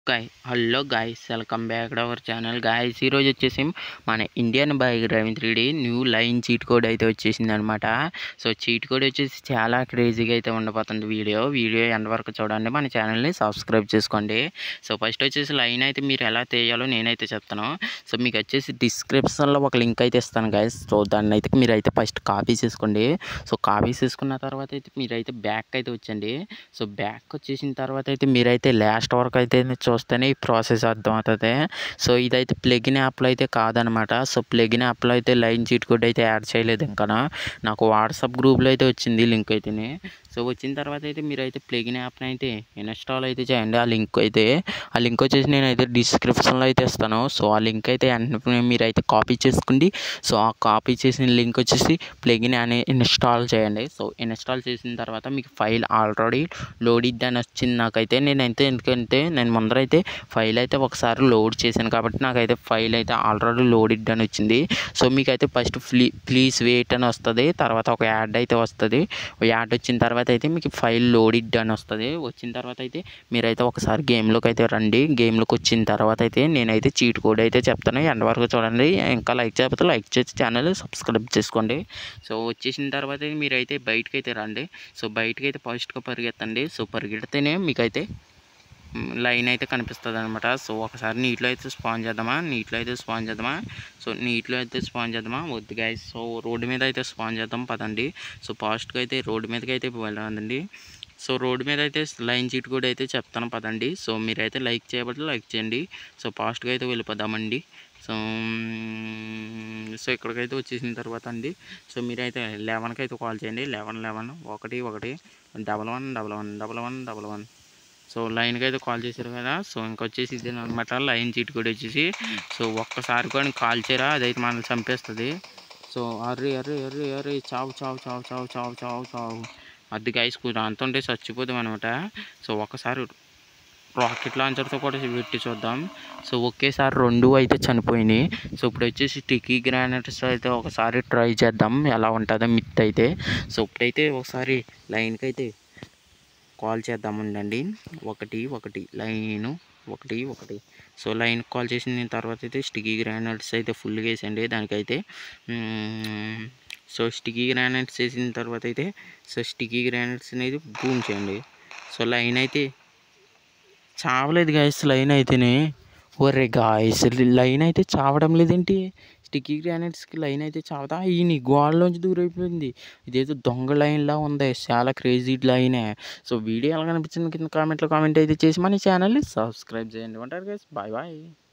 guy hello guys welcome back to our channel guys ఈరోజు వచ్చేసి మన Indian bike driving three new line cheat code అయితే వచ్చేసింది అనమాట సో చీట్ కోడ్ వచ్చేసి చాలా క్రేజీగా అయితే ఉండబోతుంది వీడియో వీడియో ఎండ్ వరకు చూడండి మన ఛానల్ని సబ్స్క్రైబ్ చేసుకోండి సో ఫస్ట్ వచ్చేసి లైన్ అయితే మీరు ఎలా తీయాలో నేనైతే చెప్తాను సో మీకు వచ్చేసి డిస్క్రిప్షన్లో ఒక లింక్ అయితే ఇస్తాను గాయస్ సో దాన్ని అయితే మీరు అయితే ఫస్ట్ కాపీ చేసుకోండి సో కాపీ చేసుకున్న తర్వాత అయితే మీరైతే బ్యాక్ అయితే వచ్చండి సో బ్యాక్ వచ్చేసిన తర్వాత అయితే మీరైతే లాస్ట్ వరకు అయితే చూస్తేనే ఈ ప్రాసెస్ అర్థమవుతుంది సో ఇదైతే ప్లగిన్ యాప్లో అయితే కాదనమాట సో ప్లగిన్ యాప్లో అయితే లైన్ చీట్ కోడ్ అయితే యాడ్ చేయలేదు ఇంకా నాకు వాట్సాప్ గ్రూప్లో అయితే వచ్చింది లింక్ అయితేనే సో వచ్చిన తర్వాత అయితే మీరైతే ప్లగిన్ యాప్ని అయితే ఇన్స్టాల్ అయితే చేయండి ఆ లింక్ అయితే ఆ లింక్ వచ్చేసి నేనైతే డిస్క్రిప్షన్లో అయితే ఇస్తాను సో ఆ లింక్ అయితే వెంటనే మీరైతే కాపీ చేసుకోండి సో ఆ కాపీ చేసిన లింక్ వచ్చేసి ప్లగిన్ అని ఇన్స్టాల్ చేయండి సో ఇన్స్టాల్ చేసిన తర్వాత మీకు ఫైల్ ఆల్రెడీ లోడ్ అని వచ్చింది నాకైతే నేనైతే ఎందుకంటే నేను ముందర అయితే ఫైల్ అయితే ఒకసారి లోడ్ చేశాను కాబట్టి నాకైతే ఫైల్ అయితే ఆల్రెడీ లోడ్ అని వచ్చింది సో మీకైతే ఫస్ట్ ఫ్లీ ప్లీజ్ వెయిట్ అని వస్తుంది తర్వాత ఒక యాడ్ అయితే వస్తుంది యాడ్ వచ్చిన తర్వాత అయితే మీకు ఫైల్ లోడ్ అని వస్తుంది వచ్చిన తర్వాత అయితే మీరైతే ఒకసారి గేమ్లోకి అయితే రండి గేమ్లోకి వచ్చిన తర్వాత అయితే నేనైతే చీట్ కోడ్ అయితే చెప్తాను ఎండ్ వరకు చూడండి ఇంకా లైక్ చేయకపోతే లైక్ చేసి ఛానల్ సబ్స్క్రైబ్ చేసుకోండి సో వచ్చేసిన తర్వాత అయితే మీరైతే బయటకు అయితే రండి సో బయటకు అయితే ఫాస్ట్గా పరిగెత్తండి సో పరిగెడితేనే మీకైతే లైన్ అయితే కనిపిస్తుంది అనమాట సో ఒకసారి నీటిలో అయితే స్పాన్ చేద్దామా నీటిలో అయితే స్పాన్ చేద్దామా సో నీటిలో అయితే స్పాన్ చేద్దామా వద్దు గాయస్ సో రోడ్డు మీద అయితే స్పాన్ చేద్దాం పదండి సో ఫాస్ట్గా అయితే రోడ్డు మీదకి అయితే వెళ్ళండి సో రోడ్డు మీద అయితే లైన్ చీట్ కూడా అయితే చెప్తాను పదండి సో మీరైతే లైక్ చేయబట్టి లైక్ చేయండి సో ఫాస్ట్గా అయితే వెళ్ళిపోదామండి సో సో ఇక్కడికైతే వచ్చేసిన తర్వాత అండి సో మీరైతే లెవెన్కి అయితే కాల్ చేయండి లెవెన్ లెవెన్ ఒకటి ఒకటి double one double one double one double one so లైన్కి అయితే కాల్ చేశారు కదా సో ఇంకొచ్చేసి ఇది అనమాట లైన్ చీట్ కూడా వచ్చేసి సో ఒక్కసారి కూడా కాల్ చేయరా అదైతే మనల్ని చంపేస్తుంది సో అర్రే అర్రే అర్రే అర్రే చావు చావు చావు చావు చావు చావు చావు అది గైస్ అంత ఉంటే చచ్చిపోతాం అనమాట సో ఒకసారి రాకెట్ లాంచర్తో కూడా పెట్టి చూద్దాం సో ఒకేసారి రెండు అయితే చనిపోయినాయి సో ఇప్పుడు వచ్చేసి స్టిక్కీ గ్రానైట్స్ అయితే ఒకసారి ట్రై చేద్దాం ఎలా ఉంటుందో మిత్ అయితే సో ఇప్పుడైతే ఒకసారి లైన్కి అయితే కాల్ చేద్దామండి ఒకటి ఒకటి లైను ఒకటి ఒకటి సో లైన్ కాల్ చేసిన తర్వాత అయితే స్టిక్కీ గ్రానైట్స్ అయితే ఫుల్గా వేసండి దానికైతే సో స్టిక్కీ గ్రానైట్స్ వేసిన తర్వాత అయితే సో స్టిక్కీ గ్రానైట్స్ అనేది బూమ్ చేయండి సో లైన్ అయితే చావలేదు గాయస్ లైన్ అయితేనే ఒరే గాయస్ లైన్ అయితే చావడం లేదేంటి స్టిక్కీ గ్రానైట్స్కి లైన్ అయితే చావదా ఈ నీ గోడలోంచి దూరైపోయింది ఇదేదో దొంగ లైన్లా ఉంది చాలా క్రేజీ లైనే సో వీడియో ఎలా కనిపించింది కింద కామెంట్లో కామెంట్ అయితే చేసి మన ఛానల్ని సబ్స్క్రైబ్ చేయండి ఉంటారు గైస్ బాయ్ బాయ్